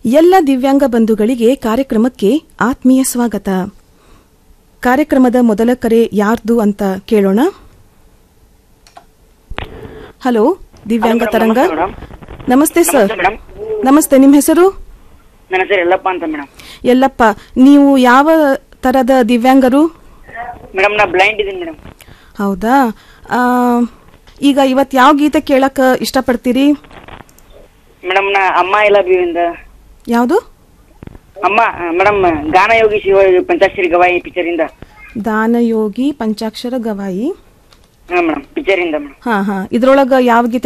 ಎಲ್ಲ ದಿವ್ಯಾಂಗ ಬಂಧುಗಳಿಗೆ ಕಾರ್ಯಕ್ರಮಕ್ಕೆ ಆತ್ಮೀಯ ಸ್ವಾಗತ ಕಾರ್ಯಕ್ರಮದ ಮೊದಲ ಕರೆ ಯಾರ್ದು ಅಂತ ಕೇಳೋಣ ಹಲೋ ದಿವ್ಯಾಂಗ ಹಲೋ, ತರಂಗ ನಮಸ್ತೆ ಮೇಡಮ್. ನಮಸ್ತೆ ಸರ್ ನಮಸ್ತೆ ಮೇಡಮ್ ನಮಸ್ತೆ ನಿಮ್ಮ ಹೆಸರು ನನ್ನ ಹೆಸರು ಯಲ್ಲಪ್ಪ ಅಂತ ಮೇಡಮ್ ಎಲ್ಲಪ್ಪ ನೀವು ಯಾವ ತರದ ದಿವ್ಯಾಂಗರು ಮೇಡಮ್ ನಾ ಬ್ಲೈಂಡ್ ಇದೀನಿ ಮೇಡಮ್ ಹೌದಾ ಆ, ಈಗ ಇವತ್ತು ಯಾವ ಗೀತೆ ಕೇಳಕ್ ಇಷ್ಟಪಡ್ತೀರಿ ಮೇಡಮ್ ನಾ ಅಮ್ಮ ಇಲ್ಲ ಬಿವಿಂದ ಯಾವುದು ಅಮ್ಮ ಮೇಡಮ್ ಗಾನಯೋಗಿ ಶಿವ ಪಂಚಾಕ್ಷರಿ ಗವಾಯಿ ಪಿಕ್ಚರ್ ಇಂದ ದಾನಯೋಗಿ ಪಂಚಾಕ್ಷರ ಗವಾಯಿ ಹಾ ಮೇಡಮ್ ಪಿಕ್ಚರ್ ಇಂದ ಮೇಡಮ್ ಹಾ ಹಾ ಇದ್ರೊಳಗ ಯಾವ ಗೀತೆ